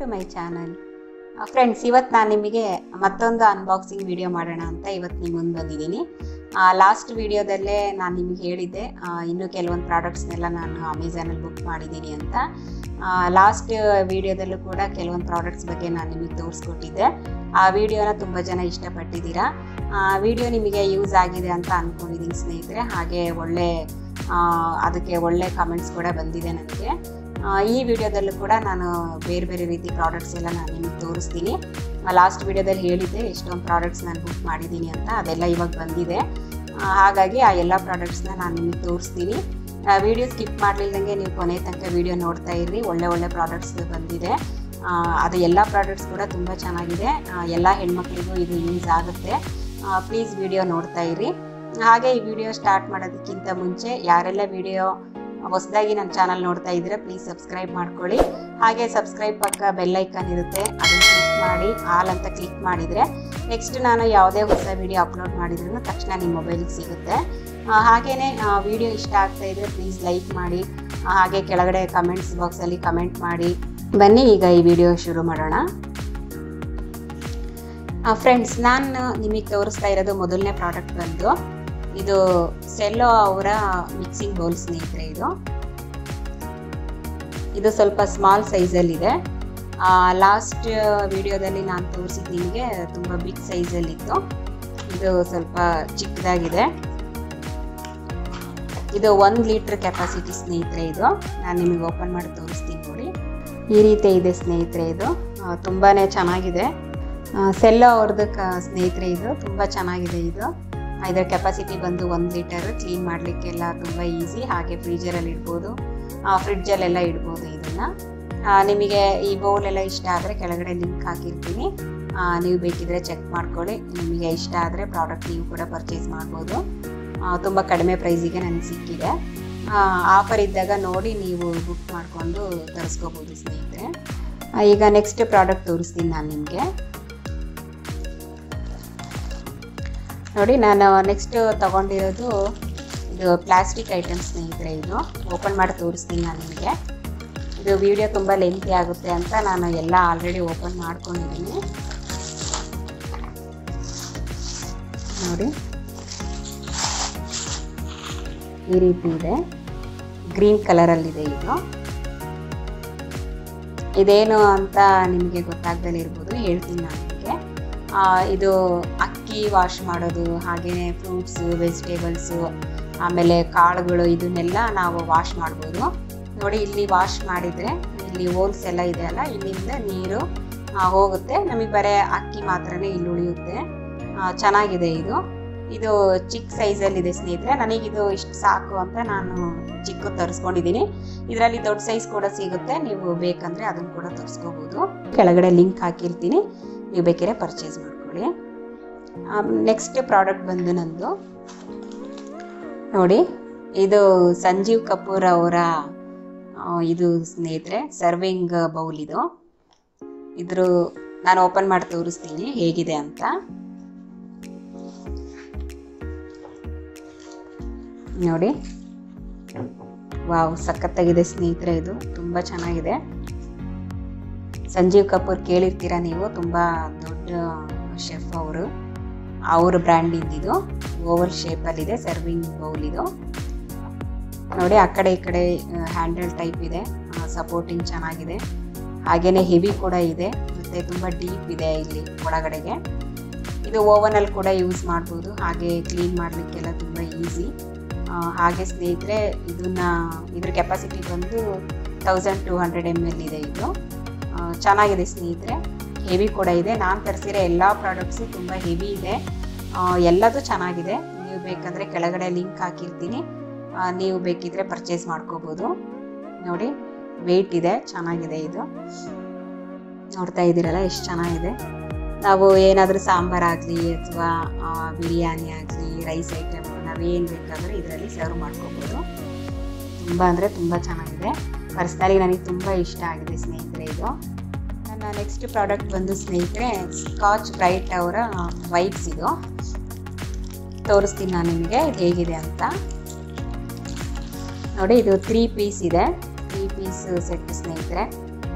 to my channel friends ಇವತ್ತು ನಾನು ನಿಮಗೆ ಮತ್ತೊಂದು ಅನ್ಬಾಕ್ಸಿಂಗ್ ವಿಡಿಯೋ ಮಾಡೋಣ ಅಂತ ಇವತ್ತು ನಿಮ್ಮ ಮುಂದೆ ಬಂದಿದ್ದೀನಿ ಲಾಸ್ಟ್ ವಿಡಿಯೋದಲ್ಲೇ ನಾನು ನಿಮಗೆ ಹೇಳಿದ್ದೆ ಆ, ಇನ್ನೂ ಕೆಲವೊಂದು ಪ್ರಾಡಕ್ಟ್ಸ್ನೆಲ್ಲ ನಾನು ಅಮೆಝಾನಲ್ಲಿ ಬುಕ್ ಮಾಡಿದ್ದೀನಿ ಅಂತ ಲಾಸ್ಟ್ ವಿಡಿಯೋದಲ್ಲೂ ಕೂಡ ಕೆಲವೊಂದು ಪ್ರಾಡಕ್ಟ್ಸ್ ಬಗ್ಗೆ ನಾನು ನಿಮಗೆ ತೋರಿಸ್ಕೊಟ್ಟಿದ್ದೆ ಆ ವಿಡಿಯೋನ ತುಂಬ ಜನ ಇಷ್ಟಪಟ್ಟಿದ್ದೀರಾ ಆ ವಿಡಿಯೋ ನಿಮಗೆ ಯೂಸ್ ಆಗಿದೆ ಅಂತ ಅಂದ್ಕೊಂಡಿದ್ದೀನಿ ಸ್ನೇಹಿತರೆ ಹಾಗೆ ಒಳ್ಳೆ ಆ, ಅದಕ್ಕೆ ಒಳ್ಳೆ ಕಮೆಂಟ್ಸ್ ಕೂಡ ಬಂದಿದೆ ನನಗೆ ಆ, ಈ ವಿಡಿಯೋದಲ್ಲೂ ಕೂಡ ನಾನು ಬೇರೆ ಬೇರೆ ರೀತಿ ಪ್ರಾಡಕ್ಟ್ಸ್ ಎಲ್ಲ ನಾನು ನಿಮಗೆ ತೋರಿಸ್ತೀನಿ ಲಾಸ್ಟ್ ವಿಡಿಯೋದಲ್ಲಿ ಹೇಳಿದ್ದೆ ಎಷ್ಟೊಂದು ಪ್ರಾಡಕ್ಟ್ಸ್ ನಾನು ಬುಕ್ ಮಾಡಿದ್ದೀನಿ ಅಂತ ಅದೆಲ್ಲ ಇವಾಗ ಬಂದಿದೆ ಆ, ಹಾಗಾಗಿ ಆ ಎಲ್ಲ ಪ್ರಾಡಕ್ಟ್ಸ್ನ ನಾನು ನಿಮಗೆ ತೋರಿಸ್ತೀನಿ ವಿಡಿಯೋ ಸ್ಕಿಪ್ ಮಾಡಲಿಲ್ಲದಂಗೆ ನೀವು ಕೊನೆ ತನಕ ವಿಡಿಯೋ ನೋಡ್ತಾ ಇರ್ರಿ ಒಳ್ಳೆ ಒಳ್ಳೆ ಪ್ರಾಡಕ್ಟ್ಸ್ ಬಂದಿದೆ ಆ, ಅದು ಎಲ್ಲ ಪ್ರಾಡಕ್ಟ್ಸ್ ಕೂಡ ತುಂಬ ಚೆನ್ನಾಗಿದೆ ಆ, ಎಲ್ಲ ಹೆಣ್ಮಕ್ಳಿಗೂ ಇದು ಯೂಸ್ ಆಗುತ್ತೆ ಪ್ಲೀಸ್ ವಿಡಿಯೋ ನೋಡ್ತಾ ಇರಿ ಹಾಗೆ ಈ ವಿಡಿಯೋ ಸ್ಟಾರ್ಟ್ ಮಾಡೋದಕ್ಕಿಂತ ಮುಂಚೆ ಯಾರೆಲ್ಲ ವಿಡಿಯೋ ಹೊಸದಾಗಿ ನನ್ನ ಚಾನಲ್ ನೋಡ್ತಾ ಇದ್ದೀರಾ ಪ್ಲೀಸ್ ಸಬ್ಸ್ಕ್ರೈಬ್ ಮಾಡ್ಕೊಳ್ಳಿ ಹಾಗೆ ಸಬ್ಸ್ಕ್ರೈಬ್ ಪಕ್ಕ ಬೆಲ್ ಐಕಾನ್ ಇರುತ್ತೆ ಅದನ್ನು ಕ್ಲಿಕ್ ಮಾಡಿ ಆಲ್ ಅಂತ ಕ್ಲಿಕ್ ಮಾಡಿದರೆ ನೆಕ್ಸ್ಟ್ ನಾನು ಯಾವುದೇ ಹೊಸ ವಿಡಿಯೋ ಅಪ್ಲೋಡ್ ಮಾಡಿದ್ರು ತಕ್ಷಣ ನಿಮ್ಮ ಮೊಬೈಲಿಗೆ ಸಿಗುತ್ತೆ ಆ, ಹಾಗೇನೆ ವಿಡಿಯೋ ಇಷ್ಟ ಆಗ್ತಾ ಇದ್ರೆ ಪ್ಲೀಸ್ ಲೈಕ್ ಮಾಡಿ ಆ, ಹಾಗೆ ಕೆಳಗಡೆ ಕಮೆಂಟ್ಸ್ ಬಾಕ್ಸಲ್ಲಿ ಕಮೆಂಟ್ ಮಾಡಿ ಬನ್ನಿ ಈಗ ಈ ವಿಡಿಯೋ ಶುರು ಮಾಡೋಣ ಫ್ರೆಂಡ್ಸ್ ನಾನು ನಿಮಗೆ ತೋರಿಸ್ತಾ ಇರೋದು ಮೊದಲನೇ ಪ್ರಾಡಕ್ಟ್ ಬಂದು ಇದು ಸೆಲ್ಲೋ ಅವರ ಮಿಕ್ಸಿಂಗ್ ಬೌಲ್ ಸ್ನೇಹಿತರೆ ಇದು ಇದು ಸ್ವಲ್ಪ ಸ್ಮಾಲ್ ಸೈಜಲ್ಲಿದೆ ಲಾಸ್ಟ್ ವಿಡಿಯೋದಲ್ಲಿ ನಾನು ತೋರಿಸಿದ ನಿಮಗೆ ತುಂಬ ಬಿಗ್ ಸೈಜಲ್ಲಿತ್ತು ಇದು ಸ್ವಲ್ಪ ಚಿಕ್ಕದಾಗಿದೆ ಇದು ಒಂದು ಲೀಟ್ರ್ ಕೆಪಾಸಿಟಿ ಸ್ನೇಹಿತರೆ ಇದು ನಾನು ನಿಮಗೆ ಓಪನ್ ಮಾಡಿ ತೋರಿಸ್ತೀನಿ ನೋಡಿ ಈ ರೀತಿ ಇದೆ ಸ್ನೇಹಿತರೆ ಇದು ಆ, ತುಂಬಾನೇ ಚೆನ್ನಾಗಿದೆ ಸೆಲ್ಲೋ ಅವ್ರದ್ದು ಕ ಸ್ನೇಹಿತರೆ ಇದು ತುಂಬ ಚೆನ್ನಾಗಿದೆ ಇದು ಆ, ಇದರ ಕೆಪಾಸಿಟಿ ಬಂದು ಒಂದು ಲೀಟರ್ ಕ್ಲೀನ್ ಮಾಡಲಿಕ್ಕೆಲ್ಲ ತುಂಬ ಈಸಿ ಹಾಗೆ ಫ್ರೀಜರಲ್ಲಿ ಇಡ್ಬೋದು ಫ್ರಿಡ್ಜಲ್ಲೆಲ್ಲ ಇಡ್ಬೋದು ಇದನ್ನು ನಿಮಗೆ ಈ ಬೌಲ್ ಎಲ್ಲ ಇಷ್ಟ ಆದರೆ ಕೆಳಗಡೆ ಲಿಂಕ್ ಹಾಕಿರ್ತೀನಿ ಆ, ನೀವು ಬೇಕಿದ್ರೆ ಚೆಕ್ ಮಾಡ್ಕೊಳ್ಳಿ ನಿಮಗೆ ಇಷ್ಟ ಆದರೆ ಪ್ರಾಡಕ್ಟ್ ನೀವು ಕೂಡ ಪರ್ಚೇಸ್ ಮಾಡ್ಬೋದು ತುಂಬ ಕಡಿಮೆ ಪ್ರೈಸಿಗೆ ನನಗೆ ಸಿಕ್ಕಿದೆ ಆಫರ್ ಇದ್ದಾಗ ನೋಡಿ ನೀವು ಬುಕ್ ಮಾಡಿಕೊಂಡು ತರಿಸ್ಕೋಬೋದು ಸ್ನೇಹಿತರೆ ಆ, ಈಗ ನೆಕ್ಸ್ಟ್ ಪ್ರಾಡಕ್ಟ್ ತೋರಿಸ್ತೀನಿ ನಾನು ನಿಮಗೆ ನೋಡಿ ನಾನು ನೆಕ್ಸ್ಟ್ ತಗೊಂಡಿರೋದು ಇದು ಪ್ಲಾಸ್ಟಿಕ್ ಐಟಮ್ಸ್ ಸ್ನೇಹಿತರೆ ಇದು ಓಪನ್ ಮಾಡಿ ತೋರಿಸ್ತೀನಿ ನಾನು ನಿಮಗೆ ಇದು ವಿಡಿಯೋ ತುಂಬ ಲೆಂತಿ ಆಗುತ್ತೆ ಅಂತ ನಾನು ಎಲ್ಲ ಆಲ್ರೆಡಿ ಓಪನ್ ಮಾಡ್ಕೊಂಡಿದ್ದೀನಿ ನೋಡಿ ಈ ರೀತಿ ಇದೆ ಗ್ರೀನ್ ಕಲರಲ್ಲಿದೆ ಇದು ಇದೇನು ಅಂತ ನಿಮಗೆ ಗೊತ್ತಾಗ್ದಲೇ ಇರ್ಬೋದು ಹೇಳ್ತೀನಿ ನಾನು ನಿಮಗೆ ಇದು ಅಕ್ಕಿ ವಾಶ್ ಮಾಡೋದು ಹಾಗೆಯೇ ಫ್ರೂಟ್ಸು ವೆಜಿಟೇಬಲ್ಸು ಆಮೇಲೆ ಕಾಳುಗಳು ಇದನ್ನೆಲ್ಲ ನಾವು ವಾಶ್ ಮಾಡ್ಬೋದು ನೋಡಿ ಇಲ್ಲಿ ವಾಶ್ ಮಾಡಿದರೆ ಇಲ್ಲಿ ಹೋಲ್ಸ್ ಎಲ್ಲ ಇದೆ ಅಲ್ಲ ಇಲ್ಲಿಂದ ನೀರು ಆ, ಹೋಗುತ್ತೆ ನಮಗೆ ಬರೀ ಅಕ್ಕಿ ಮಾತ್ರನೇ ಇಲ್ಲಿ ಉಳಿಯುತ್ತೆ ಆ, ಚೆನ್ನಾಗಿದೆ ಇದು ಇದು ಚಿಕ್ಕ ಸೈಜಲ್ಲಿದೆ ಸ್ನೇಹಿತರೆ ನನಗಿದು ಇಷ್ಟು ಸಾಕು ಅಂತ ನಾನು ಚಿಕ್ಕ ತರಿಸ್ಕೊಂಡಿದ್ದೀನಿ ಇದರಲ್ಲಿ ದೊಡ್ಡ ಸೈಜ್ ಕೂಡ ಸಿಗುತ್ತೆ ನೀವು ಬೇಕಂದರೆ ಅದನ್ನು ಕೂಡ ತರಿಸ್ಕೋಬೋದು ಕೆಳಗಡೆ ಲಿಂಕ್ ಹಾಕಿರ್ತೀನಿ ನೀವು ಬೇಕಿದ್ರೆ ಪರ್ಚೇಸ್ ಮಾಡ್ಕೊಳ್ಳಿ ನೆಕ್ಸ್ಟ್ ಪ್ರಾಡಕ್ಟ್ ಬಂದು ನಂದು ನೋಡಿ ಇದು ಸಂಜೀವ್ ಕಪೂರ್ ಅವರ ಆ, ಇದು ಸ್ನೇಹಿತರೆ ಸರ್ವಿಂಗ್ ಬೌಲ್ ಇದು ಇದ್ರ ನಾನು ಓಪನ್ ಮಾಡಿ ತೋರಿಸ್ತೀನಿ ಹೇಗಿದೆ ಅಂತ ನೋಡಿ ವಾವ್ ಸಖತ್ತಾಗಿದೆ ಸ್ನೇಹಿತರೆ ಇದು ತುಂಬ ಚೆನ್ನಾಗಿದೆ ಸಂಜೀವ್ ಕಪೂರ್ ಕೇಳಿರ್ತೀರಾ ನೀವು ತುಂಬ ದೊಡ್ಡ ಶೆಫ್ ಅವರು ಅವ್ರ ಬ್ರ್ಯಾಂಡಿಂದ ಇದು ಓವಲ್ ಶೇಪಲ್ಲಿದೆ ಸರ್ವಿಂಗ್ ಬೌಲ್ ಇದು ನೋಡಿ ಆ ಕಡೆ ಈ ಕಡೆ ಹ್ಯಾಂಡಲ್ ಟೈಪ್ ಇದೆ ಸಪೋರ್ಟಿಂಗ್ ಚೆನ್ನಾಗಿದೆ ಹಾಗೇನೆ ಹೆವಿ ಕೂಡ ಇದೆ ಮತ್ತು ತುಂಬ ಡೀಪ್ ಇದೆ ಇಲ್ಲಿ ಒಳಗಡೆಗೆ ಇದು ಓವನಲ್ಲಿ ಕೂಡ ಯೂಸ್ ಮಾಡ್ಬೋದು ಹಾಗೆ ಕ್ಲೀನ್ ಮಾಡಲಿಕ್ಕೆಲ್ಲ ತುಂಬ ಈಸಿ ಹಾಗೆ ಸ್ನೇಹಿತರೆ ಇದನ್ನ ಇದ್ರ ಕೆಪಾಸಿಟಿ ಬಂದು thousand two hundred M L ಇದೆ ಇದು ಆ, ಚೆನ್ನಾಗಿದೆ ಸ್ನೇಹಿತರೆ ಹೆವಿ ಕೂಡ ಇದೆ ನಾನು ತರಿಸಿರೋ ಎಲ್ಲ ಪ್ರಾಡಕ್ಟ್ಸು ತುಂಬ ಹೆವಿ ಇದೆ ಆ, ಎಲ್ಲದೂ ಚೆನ್ನಾಗಿದೆ ನೀವು ಬೇಕಂದರೆ ಕೆಳಗಡೆ ಲಿಂಕ್ ಹಾಕಿರ್ತೀನಿ ಆ, ನೀವು ಬೇಕಿದ್ರೆ ಪರ್ಚೇಸ್ ಮಾಡ್ಕೋಬೋದು ನೋಡಿ ವೆಯ್ಟ್ ಇದೆ ಚೆನ್ನಾಗಿದೆ ಇದು ನೋಡ್ತಾ ಇದ್ದೀರಲ್ಲ ಎಷ್ಟು ಚೆನ್ನಾಗಿದೆ ನಾವು ಏನಾದರೂ ಸಾಂಬಾರಾಗಲಿ ಅಥವಾ ಬಿರಿಯಾನಿ ಆಗಲಿ ರೈಸ್ ಐಟಮ್ ನಾವೇನು ಬೇಕಾದರೂ ಇದರಲ್ಲಿ ಸರ್ವ್ ಮಾಡ್ಕೋಬೋದು ತುಂಬ ಅಂದರೆ ತುಂಬ ಚೆನ್ನಾಗಿದೆ ಪರ್ಸ್ನಲಿ ನನಗೆ ತುಂಬ ಇಷ್ಟ ಆಗಿದೆ ಸ್ನೇಹಿತರೆ ಇದು ನನ್ನ ನೆಕ್ಸ್ಟ್ ಪ್ರಾಡಕ್ಟ್ ಬಂದು ಸ್ನೇಹಿತರೆ ಸ್ಕಾಚ್ ಬ್ರೈಟ್ ಅವರ ವೈಪ್ಸ್ ಇದು ತೋರಿಸ್ತೀನಿ ನಾನು ನಿಮಗೆ ಇದು ಹೇಗಿದೆ ಅಂತ ನೋಡಿ ಇದು ತ್ರೀ ಪೀಸ್ ಇದೆ ತ್ರೀ ಪೀಸ್ ಸೆಟ್ ಸ್ನೇಹಿತರೆ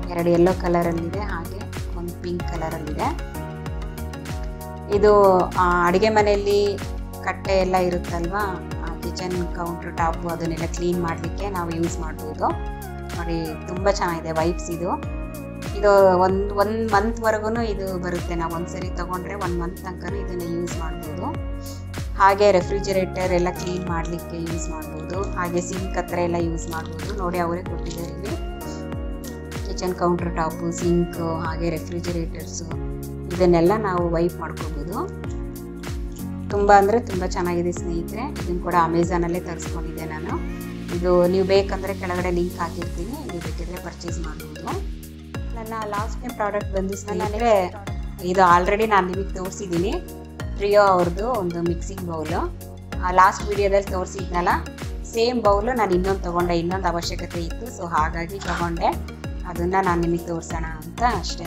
ಎರಡು ಯೆಲ್ಲೋ ಕಲರಲ್ಲಿದೆ ಹಾಗೆ ಒಂದು ಪಿಂಕ್ ಕಲರಲ್ಲಿದೆ ಇದು ಅಡುಗೆ ಮನೆಯಲ್ಲಿ ಕಟ್ಟೆ ಎಲ್ಲ ಇರುತ್ತಲ್ವಾ ಕಿಚನ್ ಕೌಂಟರ್ ಟಾಪು ಅದನ್ನೆಲ್ಲ ಕ್ಲೀನ್ ಮಾಡಲಿಕ್ಕೆ ನಾವು ಯೂಸ್ ಮಾಡ್ಬೋದು ನೋಡಿ ತುಂಬ ಚೆನ್ನಾಗಿದೆ ವೈಪ್ಸ್ ಇದು ಇದು ಒಂದು ಒಂದು ಮಂತ್ವರೆಗೂ ಇದು ಬರುತ್ತೆ ನಾವು ಒಂದ್ಸರಿ ತೊಗೊಂಡ್ರೆ ಒಂದು ಮಂತ್ ತನಕ ಇದನ್ನು ಯೂಸ್ ಮಾಡ್ಬೋದು ಹಾಗೆ ರೆಫ್ರಿಜರೇಟರ್ ಎಲ್ಲ ಕ್ಲೀನ್ ಮಾಡಲಿಕ್ಕೆ ಯೂಸ್ ಮಾಡ್ಬೋದು ಹಾಗೆ ಸಿಂಕ್ ಹತ್ರ ಎಲ್ಲ ಯೂಸ್ ಮಾಡ್ಬೋದು ನೋಡಿ ಅವರೇ ಕೊಟ್ಟಿದ್ದಾರೆ ಇಲ್ಲಿ ಕಿಚನ್ ಕೌಂಟರ್ ಟಾಪು ಸಿಂಕು ಹಾಗೆ ರೆಫ್ರಿಜರೇಟರ್ಸು ಇದನ್ನೆಲ್ಲ ನಾವು ವೈಪ್ ಮಾಡ್ಕೋಬೋದು ತುಂಬ ಅಂದರೆ ತುಂಬ ಚೆನ್ನಾಗಿದೆ ಸ್ನೇಹಿತರೆ ಇದನ್ನು ಕೂಡ ಅಮೆಝಾನಲ್ಲೇ ತರಿಸ್ಕೊಂಡಿದ್ದೆ ನಾನು ಇದು ನೀವು ಬೇಕಂದರೆ ಕೆಳಗಡೆ ಲಿಂಕ್ ಹಾಕಿರ್ತೀನಿ ನೀವು ಬೇಕಿದ್ರೆ ಪರ್ಚೇಸ್ ಮಾಡ್ಬೋದು ನನ್ನ ಲಾಸ್ಟ್ನೇ ಪ್ರಾಡಕ್ಟ್ ಬಂದು ಸ್ನೇಹಿತರೆ ಇದು ಆಲ್ರೆಡಿ ನಾನು ನಿಮಗೆ ತೋರಿಸಿದ್ದೀನಿ ಪ್ರಿಯೋ ಅವ್ರದ್ದು ಒಂದು ಮಿಕ್ಸಿಂಗ್ ಬೌಲು ಲಾಸ್ಟ್ ವಿಡಿಯೋದಲ್ಲಿ ತೋರಿಸಿದ್ನಲ್ಲ ಸೇಮ್ ಬೌಲು ನಾನು ಇನ್ನೊಂದು ತೊಗೊಂಡೆ ಇನ್ನೊಂದು ಅವಶ್ಯಕತೆ ಇತ್ತು ಸೊ ಹಾಗಾಗಿ ತೊಗೊಂಡೆ ಅದನ್ನು ನಾನು ನಿಮಗೆ ತೋರಿಸೋಣ ಅಂತ ಅಷ್ಟೇ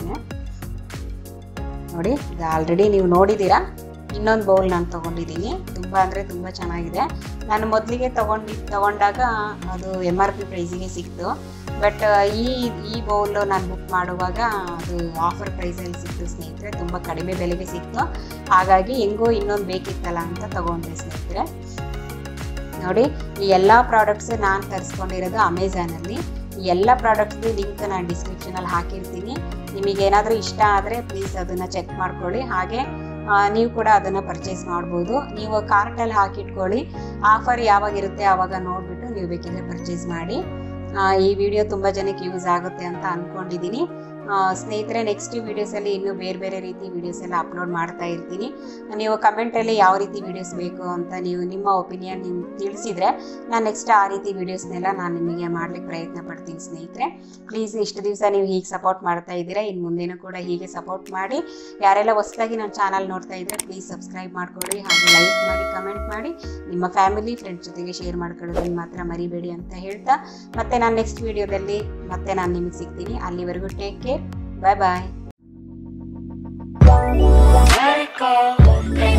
ನೋಡಿ ಇದು ಆಲ್ರೆಡಿ ನೀವು ನೋಡಿದ್ದೀರಾ ಇನ್ನೊಂದು ಬೌಲ್ ನಾನು ತೊಗೊಂಡಿದ್ದೀನಿ ತುಂಬ ಅಂದರೆ ತುಂಬ ಚೆನ್ನಾಗಿದೆ ನಾನು ಮೊದಲಿಗೆ ತೊಗೊಂಡು ತೊಗೊಂಡಾಗ ಅದು ಎಮ್ ಆರ್ ಪಿ ಪ್ರೈಸಿಗೆ ಸಿಕ್ತು ಬಟ್ ಈ ಈ ಬೌಲ್ ನಾನು ಬುಕ್ ಮಾಡುವಾಗ ಅದು ಆಫರ್ ಪ್ರೈಸಲ್ಲಿ ಸಿಕ್ತು ಸ್ನೇಹಿತರೆ ತುಂಬ ಕಡಿಮೆ ಬೆಲೆಗೆ ಸಿಕ್ತು ಹಾಗಾಗಿ ಹೆಂಗೋ ಇನ್ನೊಂದು ಬೇಕಿತ್ತಲ್ಲ ಅಂತ ತಗೊಂಡೆ ಸ್ನೇಹಿತರೆ ನೋಡಿ ಈ ಎಲ್ಲ ಪ್ರಾಡಕ್ಟ್ಸ್ ನಾನು ತರಿಸ್ಕೊಂಡಿರೋದು ಅಮೆಝಾನಲ್ಲಿ ಈ ಎಲ್ಲ ಪ್ರಾಡಕ್ಟ್ಸ್ದು ಲಿಂಕ್ ನಾನು ಡಿಸ್ಕ್ರಿಪ್ಷನಲ್ಲಿ ಹಾಕಿರ್ತೀನಿ ನಿಮಗೆ ಏನಾದರೂ ಇಷ್ಟ ಆದರೆ ಪ್ಲೀಸ್ ಅದನ್ನು ಚೆಕ್ ಮಾಡ್ಕೊಳ್ಳಿ ಹಾಗೆ ನೀವು ಕೂಡ ಅದನ್ನು ಪರ್ಚೇಸ್ ಮಾಡ್ಬೋದು ನೀವು ಕಾರ್ಟಲ್ಲಿ ಹಾಕಿಟ್ಕೊಳ್ಳಿ ಆಫರ್ ಯಾವಾಗ ಇರುತ್ತೆ ಆವಾಗ ನೋಡಿಬಿಟ್ಟು ನೀವು ಬೇಕಿದ್ರೆ ಪರ್ಚೇಸ್ ಮಾಡಿ ಈ ವಿಡಿಯೋ ತುಂಬ ಜನಕ್ಕೆ ಯೂಸ್ ಆಗುತ್ತೆ ಅಂತ ಅಂದ್ಕೊಂಡಿದ್ದೀನಿ ಸ್ನೇಹಿತರೆ ನೆಕ್ಸ್ಟ್ ವೀಡಿಯೋಸಲ್ಲಿ ಇನ್ನೂ ಬೇರೆ ಬೇರೆ ರೀತಿ ವೀಡಿಯೋಸ್ ಎಲ್ಲ ಅಪ್ಲೋಡ್ ಮಾಡ್ತಾ ಇರ್ತೀನಿ ನೀವು ಕಮೆಂಟಲ್ಲಿ ಯಾವ ರೀತಿ ವೀಡಿಯೋಸ್ ಬೇಕು ಅಂತ ನೀವು ನಿಮ್ಮ ಒಪಿನಿಯನ್ ನಿಮ್ಗೆ ತಿಳಿಸಿದರೆ ನಾನು ನೆಕ್ಸ್ಟ್ ಆ ರೀತಿ ವೀಡಿಯೋಸ್ನೆಲ್ಲ ನಾನು ನಿಮಗೆ ಮಾಡ್ಲಿಕ್ಕೆ ಪ್ರಯತ್ನ ಪಡ್ತೀನಿ ಸ್ನೇಹಿತರೆ ಪ್ಲೀಸ್ ಇಷ್ಟು ದಿವಸ ನೀವು ಹೀಗೆ ಸಪೋರ್ಟ್ ಮಾಡ್ತಾ ಇದ್ದೀರಾ ಇನ್ನು ಮುಂದೆನೂ ಕೂಡ ಹೀಗೆ ಸಪೋರ್ಟ್ ಮಾಡಿ ಯಾರೆಲ್ಲ ಹೊಸದಾಗಿ ನನ್ನ ಚಾನಲ್ ನೋಡ್ತಾ ಇದ್ದರೆ ಪ್ಲೀಸ್ ಸಬ್ಸ್ಕ್ರೈಬ್ ಮಾಡ್ಕೊಳ್ಳಿ ಹಾಗೆ ಲೈಕ್ ಮಾಡಿ ಕಮೆಂಟ್ ಮಾಡಿ ನಿಮ್ಮ ಫ್ಯಾಮಿಲಿ ಫ್ರೆಂಡ್ಸ್ ಜೊತೆಗೆ ಶೇರ್ ಮಾಡ್ಕೊಳ್ಳೋದನ್ನು ಮಾತ್ರ ಮರಿಬೇಡಿ ಅಂತ ಹೇಳ್ತಾ ಮತ್ತೆ ನಾನು ನೆಕ್ಸ್ಟ್ ವಿಡಿಯೋದಲ್ಲಿ ಮತ್ತೆ ನಾನು ನಿಮಗೆ ಸಿಗ್ತೀನಿ ಅಲ್ಲಿವರೆಗೂ take care bye bye Let it go, let